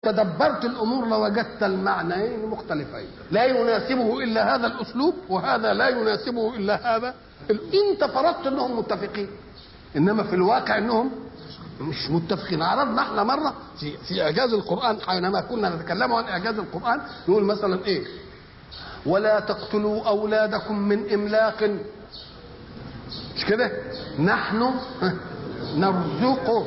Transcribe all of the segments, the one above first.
تدبرت الامور لوجدت المعنيين مختلفين لا يناسبه الا هذا الاسلوب وهذا لا يناسبه الا هذا انت فرضت انهم متفقين انما في الواقع انهم مش متفقين عرضنا احنا مره في في اعجاز القران حينما كنا نتكلم عن اعجاز القران نقول مثلا ايه ولا تقتلوا اولادكم من املاق مش كده نحن نرزقه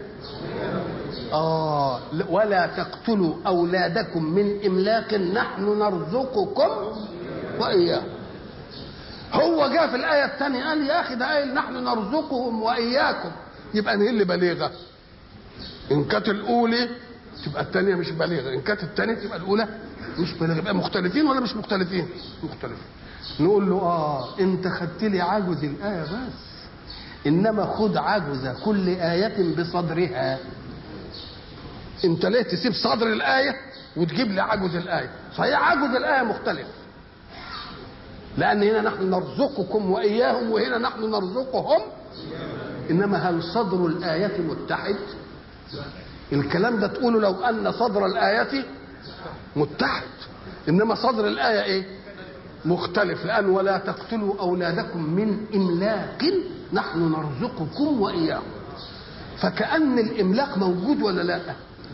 آه ولا تقتلوا أولادكم من إملاق نحن نرزقكم وإياه هو جاء في الآية الثانية قال يا أخي ده قايل نحن نرزقهم وإياكم يبقى إيه اللي بليغة إن كانت الأولى تبقى الثانية مش بليغة إن كانت الثانية تبقى الأولى مش بليغة يبقى مختلفين ولا مش مختلفين مختلفين نقول له آه أنت خدت لي عجز الآية بس إنما خد عجز كل آية بصدرها انت ليه تسيب صدر الايه وتجيب لي عجز الايه صحيح عجز الايه مختلف لان هنا نحن نرزقكم واياهم وهنا نحن نرزقهم انما هل صدر الايه متحد الكلام ده تقوله لو ان صدر الايه متحد انما صدر الايه ايه مختلف لان ولا تقتلوا اولادكم من املاق نحن نرزقكم واياهم فكأن الإملاق موجود ولا لا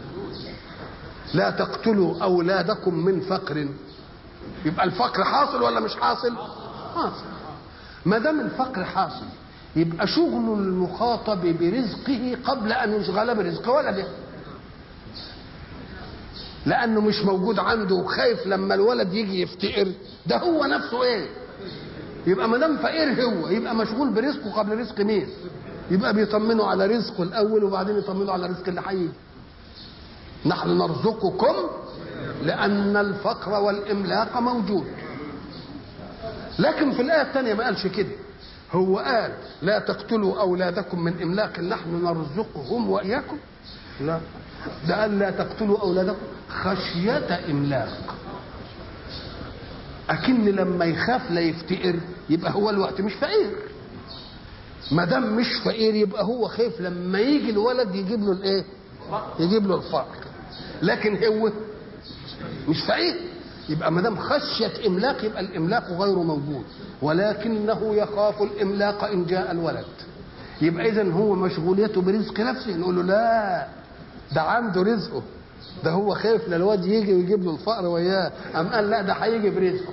لا تقتلوا أولادكم من فقر يبقى الفقر حاصل ولا مش حاصل حاصل ما دام الفقر حاصل يبقى شغل المخاطب برزقه قبل أن يشغل برزق ولده لأنه مش موجود عنده وخايف لما الولد يجي يفتقر ده هو نفسه إيه يبقى ما دام فقير هو يبقى مشغول برزقه قبل رزق مين يبقى بيطمنوا على رزقه الاول وبعدين يطمنوا على رزق اللي هيجي نحن نرزقكم لان الفقر والاملاق موجود لكن في الايه الثانيه ما قالش كده هو قال لا تقتلوا اولادكم من املاق نحن نرزقهم واياكم لا ده قال لا تقتلوا اولادكم خشيه املاق اكن لما يخاف لا يفتقر يبقى هو الوقت مش فقير ما دام مش فقير يبقى هو خايف لما يجي الولد يجيب له الايه؟ يجيب له الفقر لكن هو مش فقير يبقى ما دام خشيه املاق يبقى الاملاق غير موجود ولكنه يخاف الاملاق ان جاء الولد يبقى اذا هو مشغوليته برزق نفسه نقول له لا ده عنده رزقه ده هو خايف للواد يجي ويجيب له الفقر وياه قام قال لا ده هيجي برزقه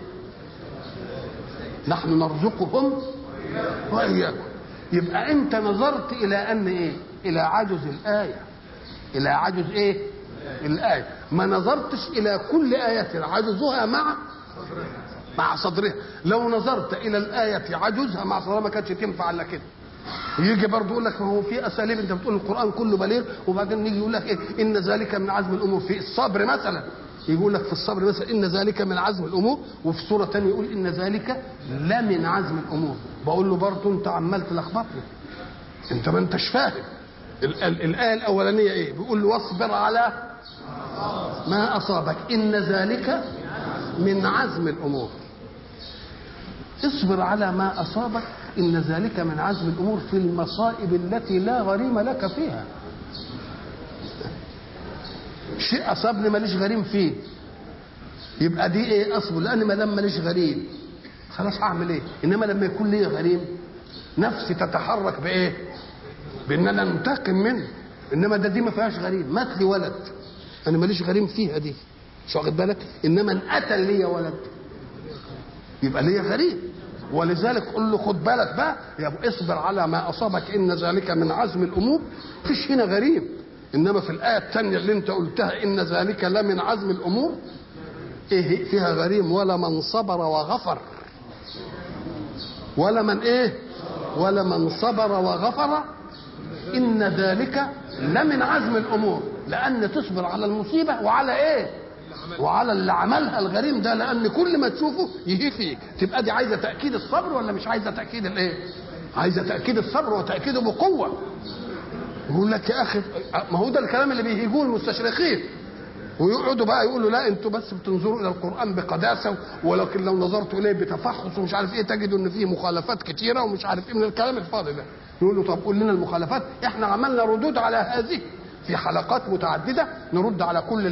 نحن نرزقهم واياكم يبقى انت نظرت الى ان ايه الى عجز الايه الى عجز ايه الايه ما نظرتش الى كل ايه عجزها مع مع صدرها لو نظرت الى الايه عجزها مع صدرها ما كانتش تنفع الا كده يجي برضه يقول لك ما هو في اساليب انت بتقول القران كله بليغ وبعدين يجي يقول لك ايه ان ذلك من عزم الامور في الصبر مثلا يقول لك في الصبر مثلا ان ذلك من عزم الامور وفي سوره ثانيه يقول ان ذلك لا من عزم الامور بقول له برضه انت عمال تلخبطني انت ما انتش فاهم الايه الاولانيه ايه بيقول له واصبر على ما اصابك ان ذلك من عزم الامور اصبر على ما اصابك ان ذلك من عزم الامور في المصائب التي لا غريم لك فيها شيء اصابني ماليش غريم فيه يبقى دي ايه اصبر لان ما دام ماليش غريم خلاص هعمل ايه انما لما يكون لي غريم نفسي تتحرك بايه بان انا انتقم منه انما ده دي ما فيهاش غريم مات لي ولد انا ماليش غريم فيها دي مش واخد بالك انما ان قتل لي ولد يبقى ليا غريم ولذلك قل له خد بالك بقى يا ابو اصبر على ما اصابك ان ذلك من عزم الامور فيش هنا غريب انما في الايه الثانيه اللي انت قلتها ان ذلك لا من عزم الامور ايه فيها غريم ولا من صبر وغفر ولا من ايه ولا من صبر وغفر ان ذلك لمن عزم الامور لان تصبر على المصيبه وعلى ايه وعلى اللي عملها الغريم ده لان كل ما تشوفه يجي فيك تبقى دي عايزه تاكيد الصبر ولا مش عايزه تاكيد الايه عايزه تاكيد الصبر وتاكيده بقوه يقول لك يا اخي ما هو ده الكلام اللي بيهيجوه المستشرقين ويقعدوا بقى يقولوا لا انتوا بس بتنظروا الى القران بقداسه ولكن لو نظرتوا اليه بتفحص ومش عارف ايه تجدوا ان فيه مخالفات كتيره ومش عارف ايه من الكلام الفاضي ده يقول له طب قول لنا المخالفات احنا عملنا ردود على هذه في حلقات متعدده نرد على كل